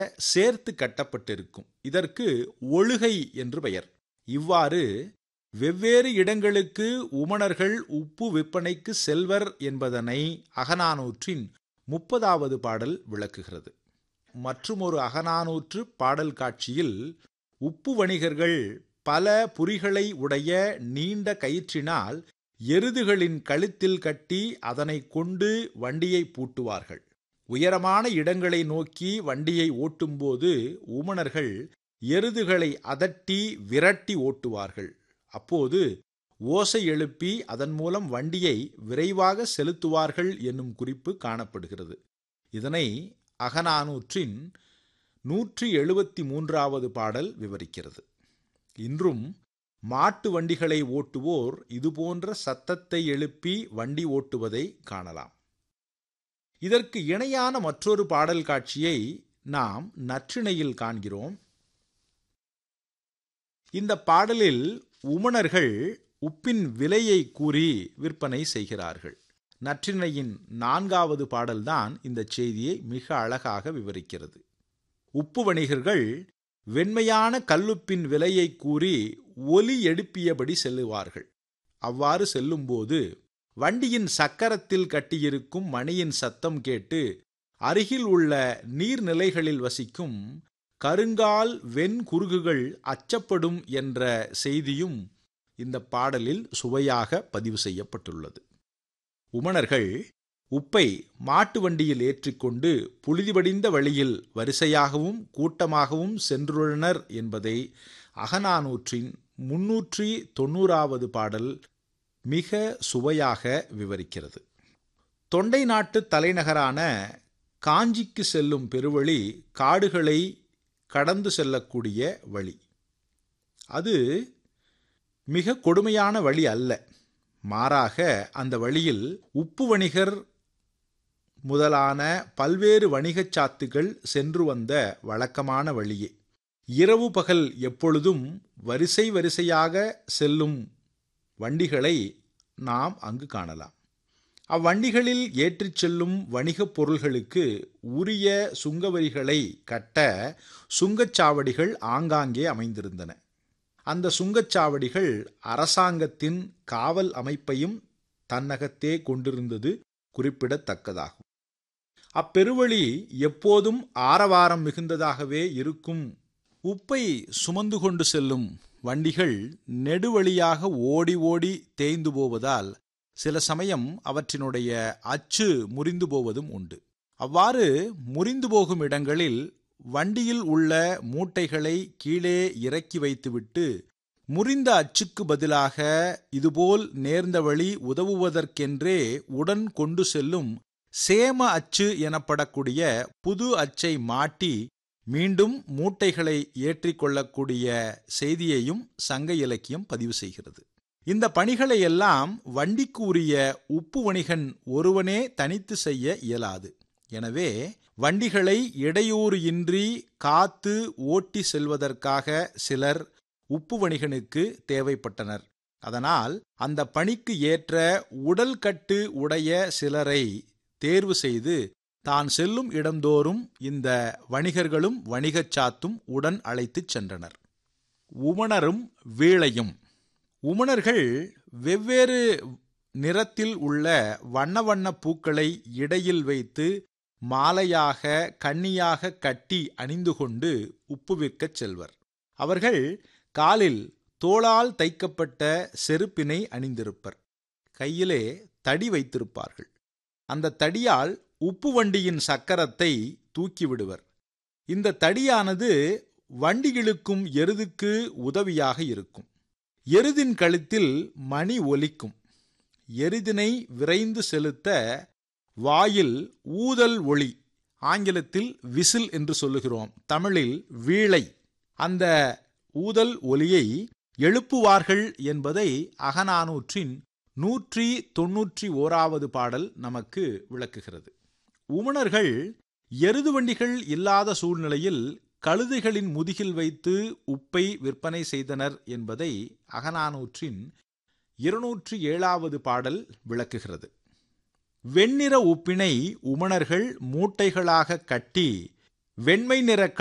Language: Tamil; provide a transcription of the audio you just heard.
சேர்த்து கட்டப்பட்டிருக்கும் இதற்கு ஒழுகை என்று பெயர் இவ்வாறு வெவ்வேறு இடங்களுக்கு உமணர்கள் உப்பு விற்பனைக்கு செல்வர் என்பதனை அகநானூற்றின் முப்பதாவது பாடல் விளக்குகிறது மற்றுமொரு அகநானூற்று பாடல் காட்சியில் உப்பு வணிகர்கள் பல புரிகளை உடைய நீண்ட கயிற்றினால் எருதுகளின் கழுத்தில் கட்டி அதனை கொண்டு வண்டியை பூட்டுவார்கள் உயரமான இடங்களை நோக்கி வண்டியை ஓட்டும்போது ஊமணர்கள் எருதுகளை அதட்டி விரட்டி ஓட்டுவார்கள் அப்போது ஓசை எழுப்பி அதன் மூலம் வண்டியை விரைவாக செலுத்துவார்கள் என்னும் குறிப்பு காணப்படுகிறது இதனை அகநானூற்றின் நூற்றி எழுபத்தி மூன்றாவது பாடல் விவரிக்கிறது இன்றும் மாட்டு வண்டிகளை ஓட்டுவோர் இதுபோன்ற சத்தத்தை எழுப்பி வண்டி ஓட்டுவதை காணலாம் இதற்கு இணையான மற்றொரு பாடல் காட்சியை நாம் நற்றிணையில் காண்கிறோம் இந்த பாடலில் உமணர்கள் உப்பின் விலையை கூறி விற்பனை செய்கிறார்கள் நற்றிணையின் நான்காவது பாடல்தான் இந்த செய்தியை மிக அழகாக விவரிக்கிறது உப்பு வணிகர்கள் வெண்மையான கல்லுப்பின் விலையை கூறி ஒலி எழுப்பியபடி செல்லுவார்கள் அவ்வாறு செல்லும்போது வண்டியின் சக்கரத்தில் கட்டியிருக்கும் மணியின் சத்தம் கேட்டு அருகில் உள்ள நீர்நிலைகளில் வசிக்கும் கருங்கால் வெண்குருகுகள் அச்சப்படும் என்ற செய்தியும் இந்த பாடலில் சுவையாக பதிவு செய்யப்பட்டுள்ளது உமணர்கள் உப்பை மாட்டு வண்டியில் ஏற்றிக்கொண்டு புழுதிபடிந்த வழியில் வரிசையாகவும் கூட்டமாகவும் சென்றுள்ளனர் என்பதை அகநானூற்றின் முன்னூற்றி தொண்ணூறாவது பாடல் மிக சுவையாக விவரிக்கிறது தொண்டை நாட்டு தலைநகரான காஞ்சிக்கு செல்லும் பெருவழி காடுகளை கடந்து செல்லக்கூடிய வழி அது மிக கொடுமையான வழி அல்ல மாறாக அந்த வழியில் உப்பு வணிகர் முதலான பல்வேறு வணிகச் சாத்துகள் சென்று வந்த வழக்கமான வழியே இரவு பகல் எப்பொழுதும் வரிசை வரிசையாக செல்லும் வண்டிகளை நாம் அங்கு காணலாம் அவ்வண்டிகளில் ஏற்றிச் செல்லும் வணிகப் பொருள்களுக்கு உரிய சுங்கவரிகளை கட்ட சுங்கச்சாவடிகள் ஆங்காங்கே அமைந்திருந்தன அந்த சுங்கச்சாவடிகள் அரசாங்கத்தின் காவல் அமைப்பையும் தன்னகத்தே கொண்டிருந்தது குறிப்பிடத்தக்கதாகும் அப்பெருவழி எப்போதும் ஆரவாரம் மிகுந்ததாகவே இருக்கும் உப்பை சுமந்து கொண்டு செல்லும் வண்டிகள் நெடுவழியாக ஓடி ஓடி தேய்ந்து போவதால் சில சமயம் அவற்றினுடைய அச்சு முறிந்து போவதும் உண்டு அவ்வாறு முறிந்து போகும் இடங்களில் வண்டியில் உள்ள மூட்டைகளை கீழே இறக்கி வைத்துவிட்டு முறிந்த அச்சுக்கு பதிலாக இதுபோல் நேர்ந்த வழி உதவுவதற்கென்றே உடன் கொண்டு செல்லும் சேம அச்சு எனப்படக்கூடிய புது அச்சை மாட்டி மீண்டும் மூட்டைகளை ஏற்றிக்கொள்ளக்கூடிய செய்தியையும் சங்க இலக்கியம் பதிவு செய்கிறது இந்த பணிகளை எல்லாம் வண்டிக்கு உரிய உப்பு வணிகன் ஒருவனே தனித்து செய்ய இயலாது எனவே வண்டிகளை இடையூறு இன்றி காத்து ஓட்டி செல்வதற்காக சிலர் உப்பு வணிகனுக்கு தேவைப்பட்டனர் அதனால் அந்த பணிக்கு ஏற்ற உடல் கட்டு உடைய சிலரை தேர்வு செய்து தான் செல்லும் இடந்தோறும் இந்த வணிகர்களும் வணிகச் சாத்தும் உடன் அழைத்துச் சென்றனர் உமணரும் வீழையும் உமணர்கள் வெவ்வேறு நிறத்தில் உள்ள வண்ண வண்ண பூக்களை இடையில் வைத்து மாலையாக கண்ணியாக கட்டி அணிந்து கொண்டு உப்பு விற்கச் செல்வர் அவர்கள் காலில் தோளால் தைக்கப்பட்ட செருப்பினை அணிந்திருப்பர் கையிலே தடி வைத்திருப்பார்கள் அந்த தடியால் உப்பு வண்டியின் சக்கரத்தை தூக்கிவிடுவர் இந்த தடியானது வண்டி இழுக்கும் எருதுக்கு உதவியாக இருக்கும் எருதின் கழுத்தில் மணி ஒலிக்கும் எருதினை விரைந்து செலுத்த வாயில் ஊதல் ஒளி ஆங்கிலத்தில் விசில் என்று சொல்லுகிறோம் தமிழில் வீளை அந்த ஊதல் ஒலியை எழுப்புவார்கள் என்பதை அகநானூற்றின் நூற்றி தொன்னூற்றி ஓராவது பாடல் நமக்கு விளக்குகிறது உமணர்கள் எருது வண்டிகள் இல்லாத சூழ்நிலையில் கழுதைகளின் முதுகில் வைத்து உப்பை விற்பனை செய்தனர் என்பதை அகநானூற்றின் இருநூற்றி ஏழாவது பாடல் விளக்குகிறது வெண்ணிற உப்பினை உமணர்கள் மூட்டைகளாக கட்டி வெண்மை நிற